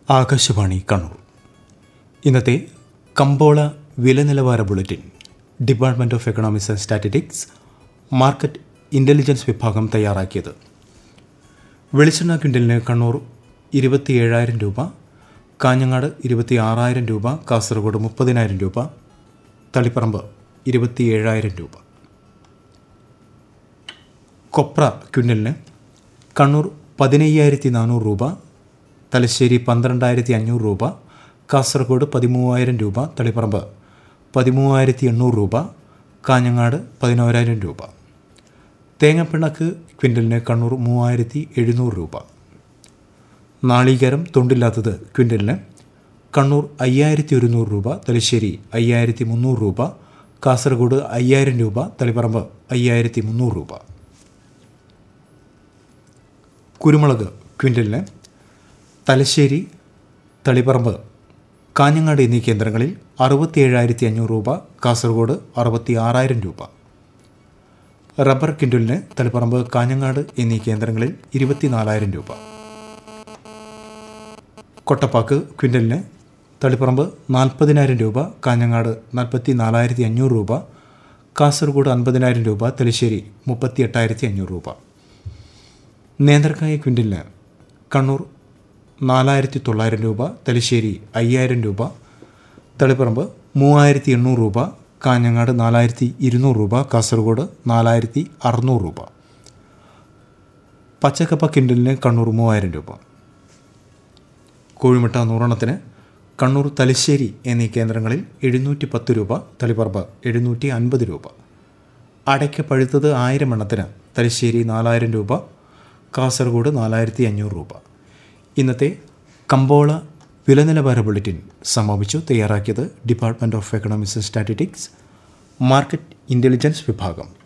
ആകാശവാണി കണ്ണൂർ ഇന്നത്തെ കമ്പോള വില നിലവാര bulletin department of economics and statistics market intelligence വിഭാഗം തയ്യാറാക്കിയത് വെളിച്ചെണ്ണ ക്വിൻ്റലിന് കണ്ണൂർ ഇരുപത്തി ഏഴായിരം രൂപ കാഞ്ഞങ്ങാട് ഇരുപത്തി ആറായിരം രൂപ കാസർഗോഡ് മുപ്പതിനായിരം രൂപ തളിപ്പറമ്പ് ഇരുപത്തി ഏഴായിരം രൂപ കൊപ്ര ക്വിൻ്റലിന് കണ്ണൂർ പതിനയ്യായിരത്തി നാനൂറ് രൂപ തലശ്ശേരി പന്ത്രണ്ടായിരത്തി അഞ്ഞൂറ് രൂപ കാസർഗോഡ് പതിമൂവായിരം രൂപ തളിപ്പറമ്പ് പതിമൂവായിരത്തി എണ്ണൂറ് രൂപ കാഞ്ഞങ്ങാട് പതിനോരായിരം രൂപ തേങ്ങപ്പിണ്ണക്ക് ക്വിൻ്റലിന് കണ്ണൂർ മൂവായിരത്തി എഴുന്നൂറ് രൂപ നാളികേരം തൊണ്ടില്ലാത്തത് ക്വിൻ്റലിന് കണ്ണൂർ അയ്യായിരത്തി ഒരുന്നൂറ് രൂപ തലശ്ശേരി അയ്യായിരത്തി മുന്നൂറ് രൂപ കാസർഗോഡ് അയ്യായിരം രൂപ തളിപ്പറമ്പ് അയ്യായിരത്തി മുന്നൂറ് രൂപ കുരുമുളക് ക്വിൻ്റലിന് തലശ്ശേരി തളിപ്പറമ്പ് കാഞ്ഞങ്ങാട് എന്നീ കേന്ദ്രങ്ങളിൽ അറുപത്തി ഏഴായിരത്തി അഞ്ഞൂറ് രൂപ കാസർഗോഡ് അറുപത്തി ആറായിരം രൂപ റബ്ബർ ക്വിൻ്റലിന് തളിപ്പറമ്പ് കാഞ്ഞങ്ങാട് എന്നീ കേന്ദ്രങ്ങളിൽ ഇരുപത്തിനാലായിരം രൂപ കൊട്ടപ്പാക്ക് ക്വിൻ്റലിന് തളിപ്പറമ്പ് നാൽപ്പതിനായിരം രൂപ കാഞ്ഞങ്ങാട് നാൽപ്പത്തി നാലായിരത്തി അഞ്ഞൂറ് രൂപ കാസർഗോഡ് അൻപതിനായിരം രൂപ തലശ്ശേരി മുപ്പത്തി എട്ടായിരത്തി അഞ്ഞൂറ് രൂപ നേന്ത്രക്കായ ക്വിൻ്റലിന് കണ്ണൂർ നാലായിരത്തി തൊള്ളായിരം രൂപ തലശ്ശേരി അയ്യായിരം രൂപ തളിപ്പറമ്പ് മൂവായിരത്തി എണ്ണൂറ് രൂപ കാഞ്ഞങ്ങാട് നാലായിരത്തി ഇരുന്നൂറ് രൂപ കാസർഗോഡ് നാലായിരത്തി അറുന്നൂറ് രൂപ പച്ചക്കപ്പ കിൻഡലിന് കണ്ണൂർ മൂവായിരം രൂപ കോഴിമുട്ട നൂറെണ്ണത്തിന് കണ്ണൂർ തലശ്ശേരി എന്നീ കേന്ദ്രങ്ങളിൽ എഴുന്നൂറ്റി പത്ത് രൂപ തളിപ്പറമ്പ് എഴുന്നൂറ്റി അൻപത് രൂപ അടയ്ക്ക പഴുത്തത് ആയിരം എണ്ണത്തിന് തലശ്ശേരി നാലായിരം രൂപ കാസർഗോഡ് നാലായിരത്തി അഞ്ഞൂറ് രൂപ ഇന്നത്തെ കമ്പോള വില നിലവാര ബുള്ളറ്റിൻ സമാപിച്ചു തയ്യാറാക്കിയത് department of economics and statistics market intelligence വിഭാഗം